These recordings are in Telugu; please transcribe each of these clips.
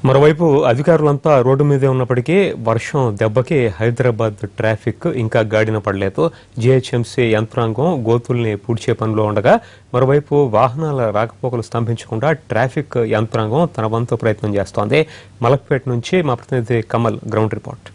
మరోవైపు అధికారులంతా రోడ్డు మీదే ఉన్నప్పటికీ వర్షం దెబ్బకి హైదరాబాద్ ట్రాఫిక్ ఇంకా గాడిన పడలేదు జీహెచ్ఎంసీ యంత్రాంగం గోతుల్ని పూడ్చే పనిలో ఉండగా మరోవైపు వాహనాల రాకపోకలు స్తంభించకుండా ట్రాఫిక్ యంత్రాంగం తన వంతు ప్రయత్నం చేస్తోంది మలక్పేట నుంచి మా ప్రతినిధి కమల్ గ్రౌండ్ రిపోర్ట్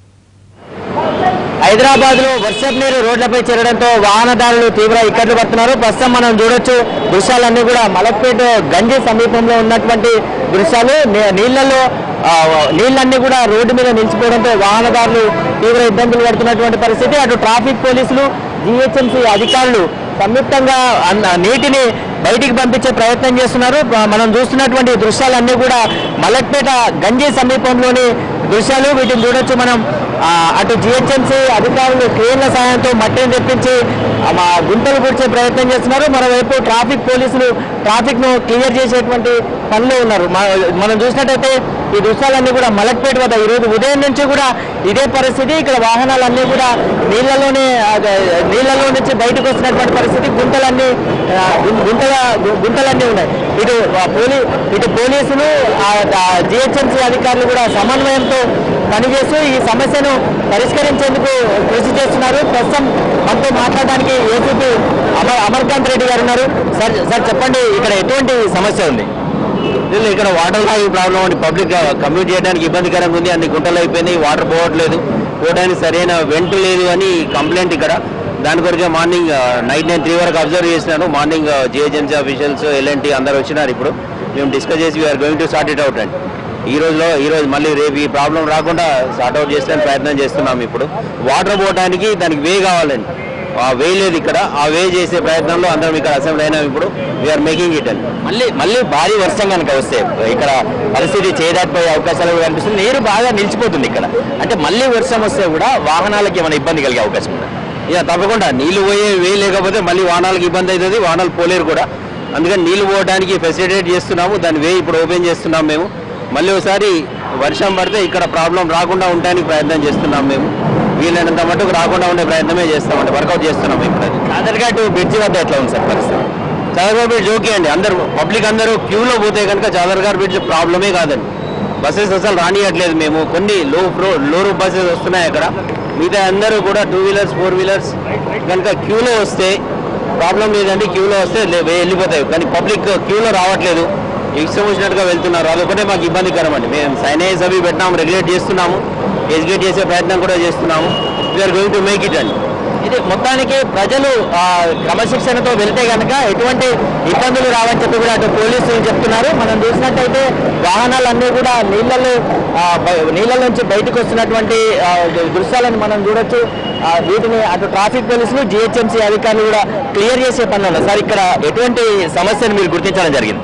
హైదరాబాద్ లో వర్షపు నీరు రోడ్లపై చేరడంతో వాహనదారులు తీవ్ర ఇక్కట్లు పడుతున్నారు ప్రస్తుతం మనం చూడొచ్చు దృశ్యాలన్నీ కూడా మలక్పేట గంజి సమీపంలో ఉన్నటువంటి దృశ్యాలు నీ- నీళ్లలో ఆ, నీళ్ళన్నీ కూడా రోడ్డు మీద నిలిచిపోవడంతో వాహనదారులు తీవ్ర ఇబ్బందులు పడుతున్నటువంటి పరిస్థితి అటు ట్రాఫిక్ పోలీసులు జిహెచ్ఎంసీ అధికారులు సంయుక్తంగా అన్న- నీటిని బయటికి పంపించే ప్రయత్నం చేస్తున్నారు ప- మనం చూస్తున్నటువంటి దృశ్యాలన్నీ కూడా మలక్పేట గంజి సమీపంలోని దృశ్యాలు వీటిని చూడొచ్చు మనం ఆ, అటు జిహెచ్ఎంసీ అధికారులు క్రేన్ల సాయంతో మట్టిని తెప్పించి ఆ, మా గుంతలు పూడ్చే ప్రయత్నం చేస్తున్నారు మరోవైపు ట్రాఫిక్ పోలీసులు ట్రాఫిక్ ను క్లియర్ చేసేటువంటి పనిలో ఉన్నారు మ- మనం చూసినట్టయితే ఈ దృశ్యాలన్నీ కూడా మలక్పేట వద్ద ఈ రోజు ఉదయం నుంచి కూడా ఇదే పరిస్థితి ఇక్కడ వాహనాలన్నీ కూడా నీళ్లలోనే ఆ, నీళ్లలో నుంచి బయటకు వస్తున్నటువంటి పరిస్థితి గుంతలన్నీ ఆ, గు- గుంతల గు- గుంతలన్నీ ఉన్నాయి ఇటు ఆ, పోలీ ఇటు పోలీసులు జిహెచ్ఎంసీ అధికారులు కూడా సమన్వయంతో పనిచేస్తూ ఈ సమస్యను పరిష్కరించేందుకు కృషి చేస్తున్నారు ప్రస్తుతం మనతో మాట్లాడడానికి ఏసీపీ అమర్ అమర్కాంత్ రెడ్డి గారు ఉన్నారు సార్ సార్ చెప్పండి ఇక్కడ ఎటువంటి సమస్య ఉంది లేదు ఇక్కడ వాటర్ లాగింగ్ ప్రాబ్లం అండి పబ్లిక్ కమ్యూట్ చేయడానికి ఇబ్బందికరంగా ఉంది అన్ని గుంటలు అయిపోయినాయి వాటర్ పోవట్లేదు పోవడానికి సరైన వెంట్ లేదు అని కంప్లైంట్ ఇక్కడ దాని కొరకే మార్నింగ్ నైట్ నేను త్రీ వరకు అబ్జర్వ్ చేసినాను మార్నింగ్ జిహెచ్ఎంసీ అఫీషియల్స్ ఎల్ఎన్టీ అందరు వచ్చినారు ఇప్పుడు మేము డిస్కస్ చేసి we're going to start it out అండి ఈ రోజులో ఈ రోజు మళ్ళీ రేపు ఈ ప్రాబ్లం రాకుండా సార్ట్ అవుట్ చేసే ప్రయత్నం చేస్తున్నాం ఇప్పుడు వాటర్ పోవడానికి దానికి వే కావాలండి ఆ వే లేదు ఇక్కడ ఆ వే చేసే ప్రయత్నంలో అందరం ఇక్కడ అసెంబ్లీ అయినాం ఇప్పుడు వీఆర్ మేకింగ్ ఇట్ అండి మళ్ళీ మళ్ళీ భారీ వర్షం కనుక వస్తే ఇక్కడ పరిస్థితి చేయదాటిపోయే అవకాశాలు కూడా కనిపిస్తుంది నీరు బాగా నిలిచిపోతుంది ఇక్కడ అంటే మళ్ళీ వర్షం వస్తే కూడా వాహనాలకి ఏమైనా ఇబ్బంది కలిగే అవకాశం ఉందా ఇక తప్పకుండా నీళ్లు పోయే వే లేకపోతే మళ్ళీ వాహనాలకు ఇబ్బంది అవుతుంది వాహనాలు పోలేరు కూడా అందుకని నీళ్లు పోవడానికి ఫెసిలిటేట్ చేస్తున్నాము దాని వే ఇప్పుడు ఓపెన్ చేస్తున్నాం మేము మళ్ళీ ఒకసారి వర్షం పడితే ఇక్కడ ప్రాబ్లం రాకుండా ఉండడానికి ప్రయత్నం చేస్తున్నాం మేము వీలైనంత మటుకు రాకుండా ఉండే ప్రయత్నమే చేస్తామండి వర్కౌట్ చేస్తున్నాం ఇప్పుడు అది చాదర్ఘాట్ బ్రిడ్జి వద్ద ఎట్లా ఉంది సార్ పరిస్థితి చాదర్గార్ బ్రిడ్జ్ ఓకే అండి అందరు పబ్లిక్ అందరూ క్యూలో పోతే కనుక చాదర్గార్ బ్రిడ్జ్ ప్రాబ్లమే కాదండి బస్సెస్ అసలు రానియట్లేదు మేము కొన్ని లో ఫ్లో లో రూప్ బస్సెస్ వస్తున్నాయి అక్కడ మిగతా అందరూ కూడా టూ వీలర్స్ ఫోర్ వీలర్స్ కనుక క్యూలో వస్తే ప్రాబ్లం లేదండి క్యూలో వస్తే లే- వెళ్ళిపోతాయి కానీ పబ్లిక్ క్యూలో రావట్లేదు ఇష్టం వచ్చినట్టుగా వెళ్తున్నారు అదొకటే మాకు ఇబ్బందికరం అండి మేము సైనేజ్ అవి పెట్టినాము రెగ్యులేట్ చేస్తున్నాము ఎడ్యుకేట్ చేసే ప్రయత్నం కూడా చేస్తున్నాము we're going to make it అండి ఇది మొత్తానికి ప్రజలు ఆ, క్రమశిక్షణతో వెళ్తే కనుక ఎటువంటి ఇబ్బందులు రావని చెప్పి కూడా అటు పోలీసులు చెప్తున్నారు మనం చూసినట్టయితే వాహనాలన్నీ కూడా నీళ్ళలో ఆ, బయ- నీళ్ళ నుంచి బయటకు వస్తున్నటువంటి ఆ, దృశ్యాలను మనం చూడొచ్చు ఆ, వీటిని అటు ట్రాఫిక్ పోలీసులు జిహెచ్ఎంసీ అధికారులు కూడా క్లియర్ చేసే పనులు ఉన్నారు సార్ ఇక్కడ ఎటువంటి సమస్యను మీరు గుర్తించడం జరిగింది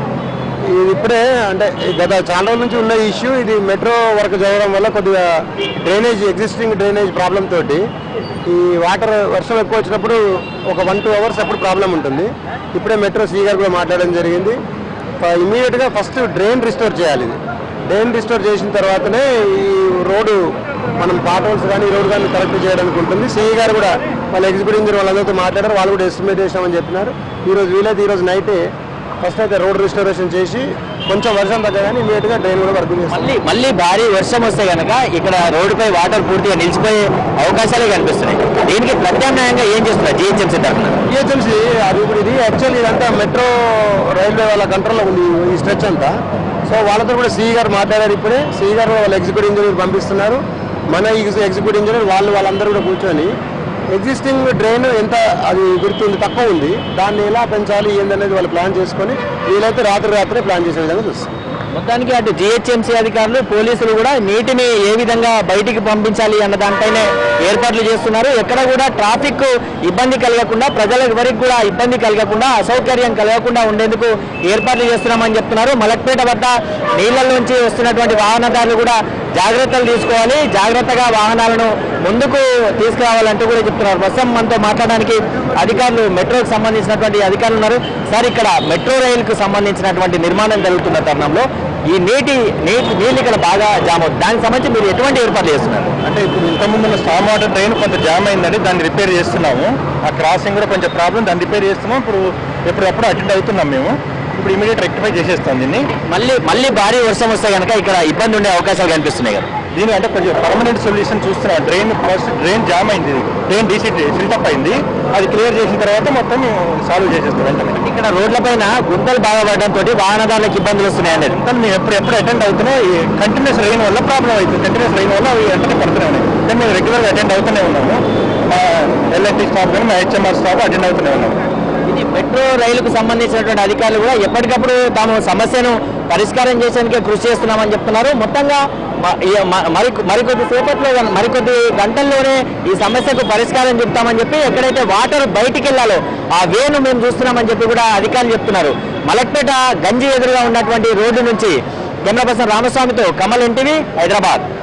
ఇది ఇప్పుడే అంటే గత చాలా రోజుల నుంచి ఉన్న ఇష్యూ ఇది మెట్రో వర్క్ జరగడం వల్ల కొద్దిగా డ్రైనేజ్ ఎగ్జిస్టింగ్ డ్రైనేజ్ ప్రాబ్లం తోటి ఈ వాటర్ వర్షం ఎక్కువ వచ్చినప్పుడు ఒక వన్ టూ అవర్స్ అప్పుడు ప్రాబ్లం ఉంటుంది ఇప్పుడే మెట్రో సీ గారు కూడా మాట్లాడడం జరిగింది ఇమీడియట్గా ఫస్ట్ డ్రైన్ రిస్టోర్ చేయాలి ఇది డ్రైన్ రిస్టోర్ చేసిన తర్వాతనే ఈ రోడ్డు మనం పాట్ హోల్స్ కానీ ఈ రోడ్ కానీ కరెక్ట్ చేయడానికి ఉంటుంది సిఈ గారు కూడా వాళ్ళ ఎగ్జిక్యూటివ్ ఇంజనీర్ వాళ్ళందరితో మాట్లాడారు వాళ్ళు కూడా ఎస్టిమేట్ చేసామని చెప్పినారు ఈ రోజు వీలైతే ఈ రోజు నైటే ఫస్ట్ అయితే రోడ్ రిస్టోరేషన్ చేసి కొంచెం వర్షం తగ్గగానే ఇమీడియట్ గా డ్రైన్ కూడా వర్క్ చేస్తాం మళ్ళీ మళ్ళీ భారీ వర్షం వస్తే కనుక ఇక్కడ రోడ్డుపై వాటర్ పూర్తిగా నిలిచిపోయే అవకాశాలే కనిపిస్తున్నాయి దీనికి ప్రత్యామ్నాయంగా ఏం చేస్తున్నారు జిహెచ్ఎంసీ తరఫున జిహెచ్ఎంసీ అది ఇప్పుడు ఇది యాక్చువల్లీ ఇదంతా మెట్రో రైల్వే వాళ్ళ కంట్రోల్లో ఉంది ఈ స్ట్రెచ్ అంతా సో వాళ్ళతో కూడా సిఈ గారు మాట్లాడారు ఇప్పుడే సిఈ గారు వాళ్ళ ఎగ్జిక్యూటివ్ ఇంజనీర్ పంపిస్తున్నారు మన ఎగ్జిక్యూటివ్ ఇంజనీర్ వాళ్ళు వాళ్ళందరూ కూడా కూర్చొని ఎగ్జిస్టింగ్ డ్రైన్ ఎంత అది గుర్తుంది తక్కువ ఉంది దాన్ని ఎలా పెంచాలి ఏందనేది వాళ్ళు ప్లాన్ చేసుకొని వీలైతే రాత్రి రాత్రే ప్లాన్ చేసే విధంగా చూస్తాం మొత్తానికి అటు జిహెచ్ఎంసీ అధికారులు పోలీసులు కూడా నీటిని ఏ విధంగా బయటికి పంపించాలి అన్న దానిపైనే ఏర్పాట్లు చేస్తున్నారు ఎక్కడ కూడా ట్రాఫిక్ ఇబ్బంది కలగకుండా ప్రజల ఎవరికి కూడా ఇబ్బంది కలగకుండా అసౌకర్యం కలగకుండా ఉండేందుకు ఏర్పాట్లు చేస్తున్నామని చెప్తున్నారు మలక్పేట వద్ద నీళ్లలోంచి వస్తున్నటువంటి వాహనదారులు కూడా జాగ్రత్తలు తీసుకోవాలి జాగ్రత్తగా వాహనాలను ముందుకు తీసుకురావాలంటూ కూడా చెప్తున్నారు ప్రస్తుతం మనతో మాట్లాడడానికి అధికారులు మెట్రోకి సంబంధించినటువంటి అధికారులు ఉన్నారు సార్ ఇక్కడ మెట్రో రైలుకు సంబంధించినటువంటి నిర్మాణం జరుగుతున్న తరుణంలో ఈ నీటి నీటి నీళ్ళు ఇక్కడ బాగా జామ్ అవుతుంది దానికి సంబంధించి మీరు ఎటువంటి ఏర్పాట్లు చేస్తున్నారు అంటే ఇప్పుడు ఇంతకుముందు ఉన్న స్టామ్ వాటర్ ట్రైన్ కొంత జామ్ అయిందండి దాన్ని రిపేర్ చేస్తున్నాము ఆ క్రాసింగ్ కూడా కొంచెం ప్రాబ్లం దాన్ని రిపేర్ చేస్తున్నాం ఇప్పుడు ఎప్పుడప్పుడు అటెండ్ అవుతున్నాం మేము ఇప్పుడు ఇమీడియట్ రెక్టిఫై చేసేస్తాం దీన్ని మళ్ళీ మళ్ళీ భారీ వర్షం వస్తే కనుక ఇక్కడ ఇబ్బంది ఉండే అవకాశాలు కనిపిస్తున్నాయి కదా దీని అంటే కొంచెం పర్మనెంట్ సొల్యూషన్ చూస్తున్నా డ్రైన్ ఫస్ట్ డ్రైన్ జామ్ అయింది డ్రైన్ డీసీ ఫిల్టప్ అయింది అది క్లియర్ చేసిన తర్వాత మొత్తం సాల్వ్ చేసేస్తాం వెంటనే ఇక్కడ రోడ్లపైన గుంతలు బాగా పడడంతో వాహనదారులకు ఇబ్బందులు వస్తున్నాయండి కానీ మేము ఎప్పుడు ఎప్పుడు అటెండ్ అవుతూనే కంటిన్యూస్ రైన్ వల్ల ప్రాబ్లం అవుతుంది కంటిన్యూస్ రైన్ వల్ల అవి వెంటనే పడుతూనే ఉన్నాయి కానీ మేము రెగ్యులర్గా అటెండ్ అవుతూనే ఉన్నాము మా ఎల్ఎన్టీ స్టాఫ్ కానీ మా హెచ్ఎంఆర్ స్టాఫ్ అటెండ్ అవుతూనే ఉన్నాము ఇది మెట్రో రైలుకు సంబంధించినటువంటి అధికారులు కూడా ఎప్పటికప్పుడు తాము సమస్యను పరిష్కారం చేసేందుకే కృషి చేస్తున్నామని చెప్తున్నారు మొత్తంగా మ- ఈ మ- మరి మరికొద్ది సేపట్లో గన- మరికొద్ది గంటల్లోనే ఈ సమస్యకు పరిష్కారం చెప్తామని చెప్పి ఎక్కడైతే వాటర్ బయటికి వెళ్ళాలో ఆ వేను మేము చూస్తున్నామని చెప్పి కూడా అధికారులు చెప్తున్నారు మలక్పేట గంజి ఎదురుగా ఉన్నటువంటి రోడ్డు నుంచి కెమెరా పర్సన్ రామస్వామితో కమల్ ఎన్టీవీ హైదరాబాద్